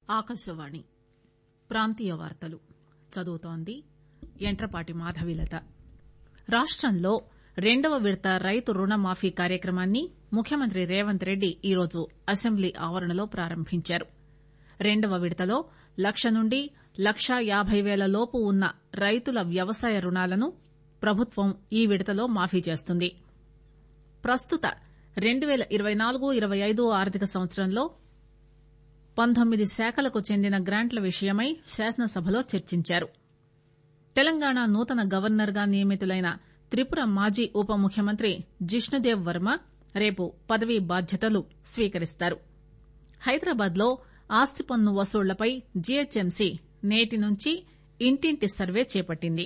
ఆకాశవాణి ప్రాంతీయ వార్తలు చదువుతోంది యంట్రపాటి మాధవీలత రాష్టంలో రెండవ విడత రైతు రుణమాఫీ కార్యక్రమాన్ని ముఖ్యమంత్రి రేవంత్ రెడ్డి ఈరోజు అసెంబ్లీ ఆవరణలో ప్రారంభించారు రెండవ విడతలో లక్ష నుండి లక్షా యాబై పేల లోపు ఉన్న రైతుల వ్యవసాయ రుణాలను ప్రభుత్వం ఈ విడతలో మాఫీ చేస్తుంది ప్రస్తుత రెండు పేల ఇరవై నాలుగు ఇరవై ఐదు ఆర్థిక సంవత్సరంలో పంతొమ్మిది శాఖలకు చెందిన గ్రాంట్ల విషయమై శాసనసభలో చర్చించారు తెలంగాణ నూతన గవర్నర్ గా నియమితులైన త్రిపుర మాజీ ఉప ముఖ్యమంత్రి జిష్ణుదేవ్ వర్మ రేపు పదవీ బాధ్యతలు స్వీకరిస్తారు హైదరాబాద్ లో ఆస్తి పన్ను వసూళ్లపై జీహెచ్ఎంసీ నేటి నుంచి ఇంటింటి సర్వే చేపట్టింది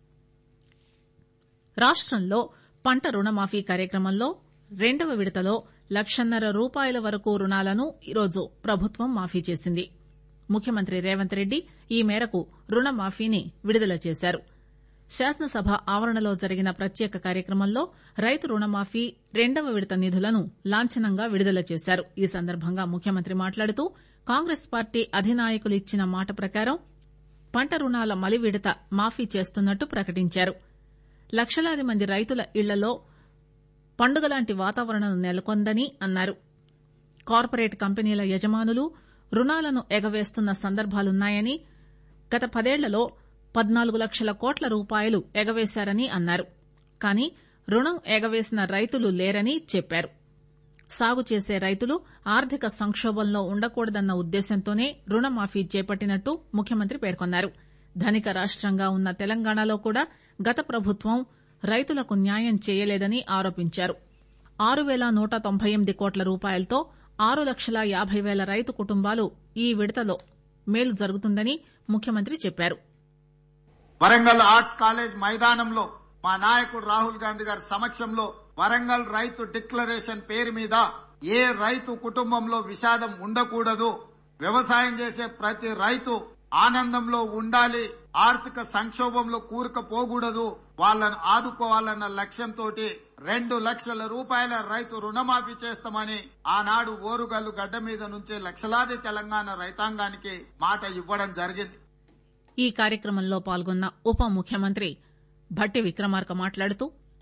రాష్టంలో పంట రుణమాఫీ కార్యక్రమంలో రెండవ విడతలో లక్షన్నర రూపాయల వరకు రుణాలను ఈరోజు ప్రభుత్వం మాఫీ చేసింది ముఖ్యమంత్రి రేవంత్ రెడ్డి ఈ మేరకు రుణమాఫీని విడుదల చేశారు శాసనసభ ఆవరణలో జరిగిన ప్రత్యేక కార్యక్రమంలో రైతు రుణమాఫీ రెండవ విడత నిధులను లాంఛనంగా విడుదల చేశారు ఈ సందర్భంగా ముఖ్యమంత్రి మాట్లాడుతూ కాంగ్రెస్ పార్టీ అధినాయకులు ఇచ్చిన మాట ప్రకారం పంట రుణాల మలి విడత మాఫీ చేస్తున్నట్టు ప్రకటించారు లక్షలాది మంది రైతుల ఇళ్లలో పండుగలాంటి వాతావరణం నెలకొందని అన్నారు కార్పొరేట్ కంపెనీల యజమానులు రుణాలను ఎగవేస్తున్న సందర్భాలున్నాయని గత పదేళ్లలో పద్నాలుగు లక్షల కోట్ల రూపాయలు ఎగవేశారని అన్నారు కానీ రుణం ఎగవేసిన రైతులు లేరని చెప్పారు సాగు చేసే రైతులు ఆర్థిక సంకోభంలో ఉండకూడదన్న ఉద్దేశంతోనే రుణమాఫీ చేపట్టినట్టు ముఖ్యమంత్రి పేర్కొన్నారు ధనిక రాష్టంగా ఉన్న తెలంగాణలో కూడా గత ప్రభుత్వం రైతులకు న్యాయం చేయలేదని ఆరోపించారు ఆరు పేల నూట తొంభై ఎనిమిది కోట్ల రూపాయలతో ఆరు లక్షల యాబై పేల రైతు కుటుంబాలు ఈ విడతలో మేలు జరుగుతుందని ముఖ్యమంత్రి చెప్పారు వరంగల్ ఆర్ట్స్ కాలేజ్ మైదానంలో మా నాయకుడు రాహుల్ గాంధీ గారి సమక్షంలో వరంగల్ రైతు డిక్లరేషన్ పేరు మీద ఏ రైతు కుటుంబంలో విషాదం ఉండకూడదు వ్యవసాయం చేసే ప్రతి రైతు ఆనందంలో ఉండాలి ఆర్థిక సంక్షోభంలో కూరుకుపోకూడదు వాళ్ళను ఆదుకోవాలన్న లక్ష్యంతో రెండు లక్షల రూపాయల రైతు రుణమాఫీ చేస్తామని ఆనాడు ఓరుగల్లు గడ్డ మీద నుంచే లక్షలాది తెలంగాణ రైతాంగానికి మాట ఇవ్వడం జరిగింది ఈ కార్యక్రమంలో పాల్గొన్న ఉప ముఖ్యమంత్రి భట్టి విక్రమార్క మాట్లాడుతూ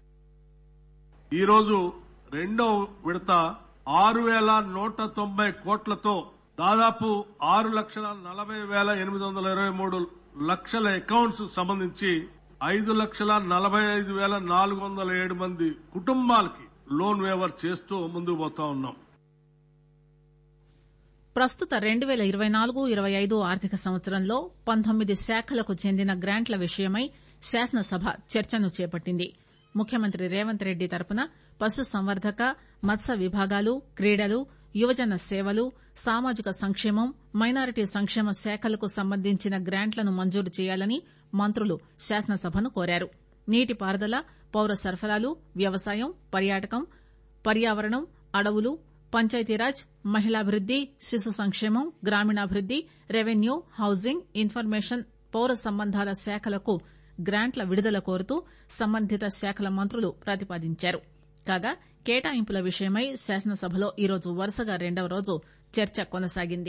ఈరోజు రెండో విడత ఆరు వేల నూట తొంభై కోట్లతో దాదాపు ఆరు లక్షల నలభై వేల ఎనిమిది వందల ఇరవై మూడు లక్షల అకౌంట్స్ సంబంధించి ఐదు లక్షల నలభై ఐదు వేల నాలుగు వందల ఏడు మంది కుటుంబాలకి లోన్ వేవర్ చేస్తూ ముందుకు పోతా ఉన్నాం ప్రస్తుత రెండు పేల ఇరవై నాలుగు ఇరవై ఐదు ఆర్థిక సంవత్సరంలో పంతొమ్మిది శాఖలకు చెందిన గ్రాంట్ల విషయమై శాసనసభ చర్చను చేపట్టింది ముఖ్యమంత్రి రేవంత్ రెడ్డి తరపున పశుసంవర్ధక మత్స్య విభాగాలు క్రీడలు యువజన సేవలు సామాజిక సంక్షేమం మైనారిటీ సంక్షేమ శాఖలకు సంబంధించిన గ్రాంట్లను మంజూరు చేయాలని మంత్రులు శాసనసభను కోరారు నీటిపారుదల పౌర సరఫరాలు వ్యవసాయం పర్యాటకం పర్యావరణం అడవులు పంచాయతీరాజ్ మహిళాభివృద్ది శిశు సంక్షేమం గ్రామీణాభివృద్ది రెవెన్యూ హౌసింగ్ ఇన్ఫర్మేషన్ పౌర సంబంధాల శాఖలకు గ్రాంట్ల విడుదల కోరుతూ సంబంధిత శాఖల మంత్రులు ప్రతిపాదించారు కాగా కేటాయింపుల విషయమై శాసనసభలో ఈరోజు వరుసగా రెండవ రోజు చర్చ కొనసాగింది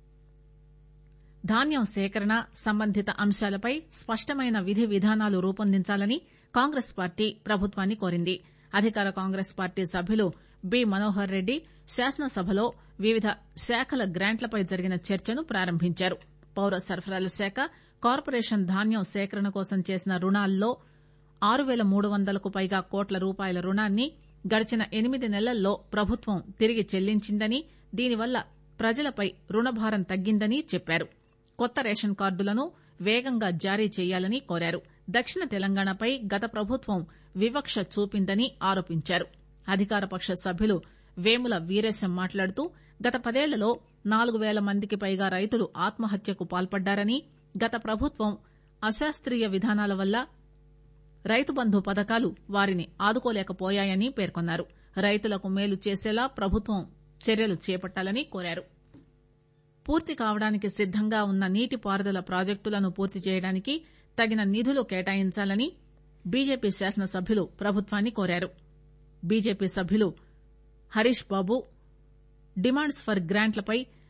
ధాన్యం సేకరణ సంబంధిత అంశాలపై స్పష్టమైన విధి విధానాలు రూపొందించాలని కాంగ్రెస్ పార్టీ ప్రభుత్వాన్ని కోరింది అధికార కాంగ్రెస్ పార్టీ సభ్యులు బి మనోహర్ రెడ్డి శాసనసభలో వివిధ శాఖల గ్రాంట్లపై జరిగిన చర్చను ప్రారంభించారు పౌర సరఫరాల శాఖ కార్పొరేషన్ ధాన్యం సేకరణ కోసం చేసిన రుణాల్లో ఆరు పేల మూడు వందలకు పైగా కోట్ల రూపాయల రుణాన్ని గడిచిన ఎనిమిది నెలల్లో ప్రభుత్వం తిరిగి చెల్లించిందని దీనివల్ల ప్రజలపై రుణభారం తగ్గిందని చెప్పారు కొత్త రేషన్ కార్డులను వేగంగా జారీ చేయాలని కోరారు దక్షిణ తెలంగాణపై గత ప్రభుత్వం వివక్ష చూపిందని ఆరోపించారు అధికారపక్ష సభ్యులు వేముల వీరేశం మాట్లాడుతూ గత పదేళ్లలో నాలుగు పేల మందికి పైగా రైతులు ఆత్మహత్యకు పాల్పడ్డారని గత ప్రభుత్వం అశాస్త్రీయ విధానాల వల్ల రైతు బంధు పథకాలు వారిని ఆదుకోలేకపోయాయని పేర్కొన్నారు రైతులకు మేలు చేసేలా ప్రభుత్వం చర్యలు చేపట్టాలని కోరారు పూర్తి కావడానికి సిద్దంగా ఉన్న నీటిపారుదల ప్రాజెక్టులను పూర్తి చేయడానికి తగిన నిధులు కేటాయించాలని బీజేపీ శాసనసభ్యులు ప్రభుత్వాన్ని కోరారు బీజేపీ సభ్యులు హరీష్ బాబు డిమాండ్స్ ఫర్ గ్రాంట్లపై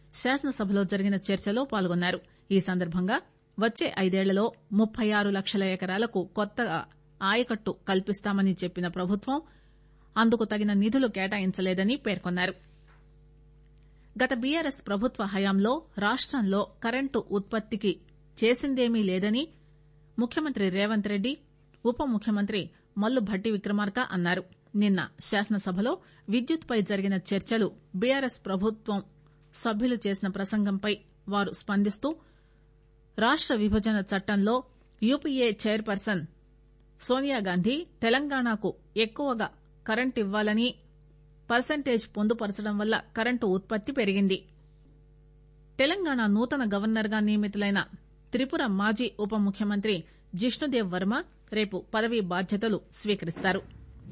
శాసనసభలో జరిగిన చర్చలో పాల్గొన్నారు ఈ సందర్భంగా వచ్చే ఐదేళ్లలో ముప్పై ఆరు లక్షల ఎకరాలకు కొత్తగా ఆయకట్టు కల్పిస్తామని చెప్పిన ప్రభుత్వం అందుకు తగిన నిధులు కేటాయించలేదని పేర్కొన్నారు గత బీఆర్ఎస్ ప్రభుత్వ హయాంలో రాష్టంలో కరెంటు ఉత్పత్తికి చేసిందేమీ లేదని ముఖ్యమంత్రి రేవంత్ రెడ్డి ఉప ముఖ్యమంత్రి మల్లు భట్టి విక్రమార్క అన్నారు నిన్న శాసనసభలో విద్యుత్పై జరిగిన చర్చలు బీఆర్ఎస్ ప్రభుత్వం సభ్యులు చేసిన ప్రసంగంపై వారు స్పందిస్తూ రాష్ట విభజన చట్టంలో యూపీఏ చైర్పర్సన్ సోనియాగాంధీ తెలంగాణకు ఎక్కువగా కరెంటు ఇవ్వాలని పర్సంటేజ్ పొందుపరచడం వల్ల కరెంటు ఉత్పత్తి పెరిగింది తెలంగాణ నూతన గవర్నర్ గా నియమితులైన త్రిపుర మాజీ ఉప ముఖ్యమంత్రి జిష్ణుదేవ్ వర్మ రేపు పదవీ బాధ్యతలు స్వీకరిస్తారు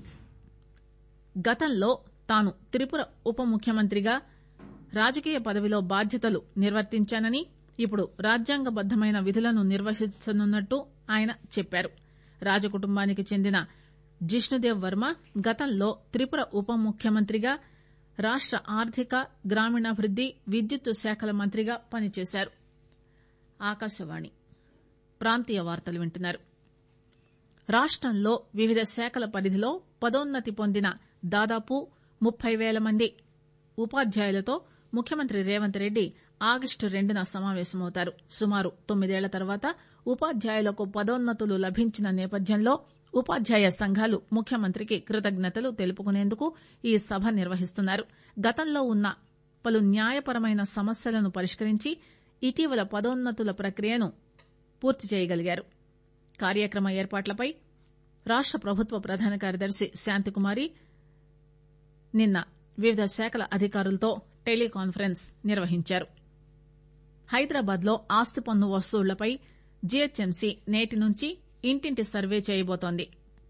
గతంలో తాను త్రిపుర ఉప ముఖ్యమంత్రిగా రాజకీయ పదవిలో బాధ్యతలు నిర్వర్తించానని ఇప్పుడు రాజ్యాంగబద్దమైన విధులను నిర్వహించనున్నట్టు ఆయన చెప్పారు రాజకుటుంబానికి చెందిన జిష్ణుదేవ్ వర్మ గతంలో త్రిపుర ఉప ముఖ్యమంత్రిగా రాష్ట ఆర్థిక గ్రామీణాభివృద్ది విద్యుత్ శాఖల మంత్రిగా పనిచేశారు ఆకాశవాణి ప్రాంతీయ వార్తలు వింటున్నారు రాష్టంలో వివిధ శాఖల పరిధిలో పదోన్నతి పొందిన దాదాపు ముప్పై పేల మంది ఉపాధ్యాయులతో ముఖ్యమంత్రి రేవంత్ రెడ్డి ఆగస్టు రెండున సమావేశమవుతారు సుమారు తొమ్మిదేళ్ల తర్వాత ఉపాధ్యాయులకు పదోన్నతులు లభించిన నేపథ్యంలో ఉపాధ్యాయ సంఘాలు ముఖ్యమంత్రికి కృతజ్ఞతలు తెలుపుకునేందుకు ఈ సభ నిర్వహిస్తున్నారు గతంలో ఉన్న పలు న్యాయపరమైన సమస్యలను పరిష్కరించి ఇటీవల పదోన్నతుల ప్రక్రియను పూర్తి చేయగలిగారు కార్యక్రమ ఏర్పాట్లపై రాష్ట ప్రభుత్వ ప్రధాన కార్యదర్శి శాంతికుమారి నిన్న వివిధ శాఖల అధికారులతో టెలికాన్ఫరెన్స్ నిర్వహించారు హైదరాబాద్ లో ఆస్తి పన్ను వసూళ్లపై జీహెచ్ఎంసీ నేటి నుంచి ఇంటింటి సర్వే చేయబోతోంది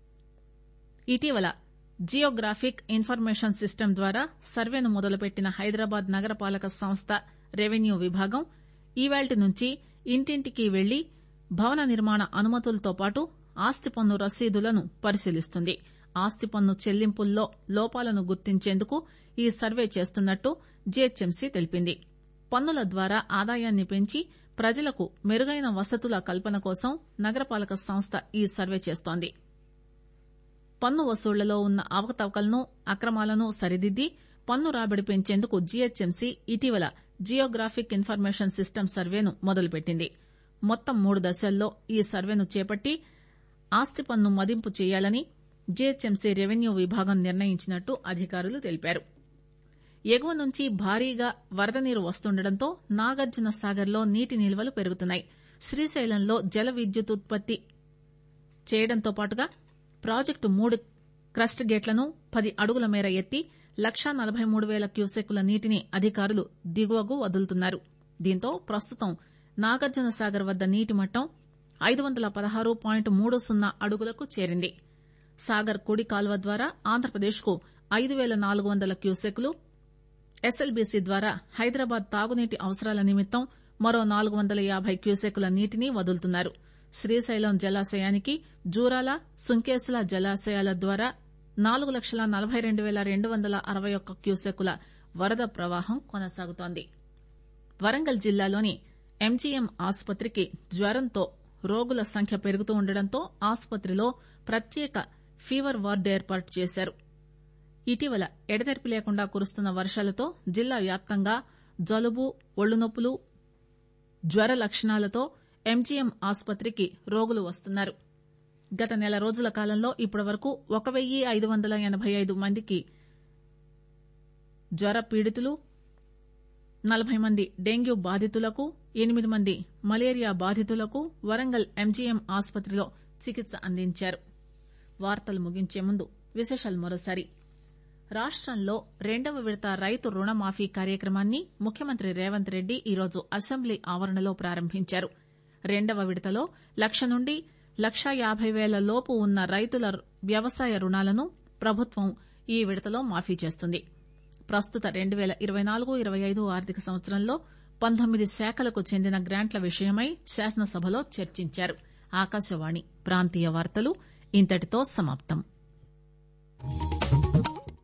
ఇటీవల జియోగ్రాఫిక్ ఇన్ఫర్మేషన్ సిస్టమ్ ద్వారా సర్వేను మొదలుపెట్టిన హైదరాబాద్ నగరపాలక సంస్థ రెవెన్యూ విభాగం ఈవేల్టి నుంచి ఇంటింటికి వెళ్లి భవన నిర్మాణ అనుమతులతో పాటు ఆస్తి పన్ను రసీదులను పరిశీలిస్తుంది ఆస్తి పన్ను చెల్లింపుల్లో లోపాలను గుర్తించేందుకు ఈ సర్వే చేస్తున్నట్టు జీహెచ్ఎంసీ తెలిపింది పన్నుల ద్వారా ఆదాయాన్ని పెంచి ప్రజలకు మెరుగైన వసతుల కల్పన కోసం నగరపాలక సంస్థ ఈ సర్వే చేస్తోంది పన్ను వసూళ్లలో ఉన్న అవకతవకలను అక్రమాలను సరిదిద్ది పన్ను రాబడి పెంచేందుకు జీహెచ్ఎంసీ ఇటీవల జియోగ్రాఫిక్ ఇన్ఫర్మేషన్ సిస్టమ్ సర్వేను మొదలుపెట్టింది మొత్తం మూడు దశల్లో ఈ సర్వేను చేపట్టి ఆస్తి పన్ను మదింపు చేయాలని జీహెచ్ఎంసీ రెవెన్యూ విభాగం నిర్ణయించినట్టు అధికారులు తెలిపారు ఎగువ నుంచి భారీగా వరద నీరు వస్తుండటంతో నాగార్జున సాగర్ లో నీటి నిల్వలు పెరుగుతున్నాయి శ్రీశైలంలో జల విద్యుత్ ఉత్పత్తి చేయడంతో పాటుగా ప్రాజెక్టు మూడు క్రస్ట్ గేట్లను పది అడుగుల మేర ఎత్తి లక్షా నలబై మూడు పేల క్యూసెక్కుల నీటిని అధికారులు దిగువకు వదులుతున్నారు దీంతో ప్రస్తుతం నాగార్జున సాగర్ వద్ద నీటి మట్టం ఐదు వందల పదహారు పాయింట్ మూడు సున్నా అడుగులకు చేరింది సాగర్ కుడి కాల్వ ద్వారా ఆంధ్రప్రదేశ్ కు ఐదు పేల నాలుగు వందల క్యూసెక్కులు ఎస్ఎల్బీసీ ద్వారా హైదరాబాద్ తాగునీటి అవసరాల నిమిత్తం మరో నాలుగు వందల యాబై క్యూసెక్కుల నీటిని వదులుతున్నారు శ్రీశైలం జలాశయానికి జూరాల సుంకేసుల జలాశయాల ద్వారా నాలుగు లక్షల నలబై రెండు పేల రెండు వందల అరవై ఒక్క క్యూసెక్కుల వరద ప్రవాహం కొనసాగుతోంది వరంగల్ జిల్లాలోని ఎంజీఎం ఆసుపత్రికి జ్వరంతో రోగుల సంఖ్య పెరుగుతూ ఉండడంతో ఆసుపత్రిలో ప్రత్యేక ఫీవర్ వార్డు ఏర్పాటు చేశారు ఇటీవల ఎడతెరిపి లేకుండా కురుస్తున్న వర్షాలతో జిల్లా వ్యాప్తంగా జలుబు ఒళ్లునొప్పులు జ్వర లక్షణాలతో ఎంజీఎం ఆసుపత్రికి రోగులు వస్తున్నారు గత నెల రోజుల కాలంలో ఇప్పటి వరకు ఒక వెయ్యి ఐదు వందల ఎనబై ఐదు మందికి జ్వర పీడితులు నలబై మంది డెంగ్యూ బాధితులకు ఎనిమిది మంది మలేరియా బాధితులకు వరంగల్ ఎంజీఎం ఆసుపత్రిలో చికిత్స అందించారు వార్తలు ముగించే ముందు విశేషాలు మరోసారి రాష్టంలో రెండవ విడత రైతు రుణమాఫీ కార్యక్రమాన్ని ముఖ్యమంత్రి రేవంత్ రెడ్డి ఈరోజు అసెంబ్లీ ఆవరణలో ప్రారంభించారు రెండవ విడతలో లక్ష నుండి లక్షా యాబై పేల లోపు ఉన్న రైతుల వ్యవసాయ రుణాలను ప్రభుత్వం ఈ విడతలో మాఫీ చేస్తుంది ప్రస్తుత రెండు పేల ఇరవై నాలుగు ఇరవై ఐదు ఆర్థిక సంవత్సరంలో పంతొమ్మిది శాఖలకు చెందిన గ్రాంట్ల విషయమై శాసనసభలో చర్చించారు ఆకాశవాణి ప్రాంతీయ వార్తలు ఇంతటితో సమాప్తం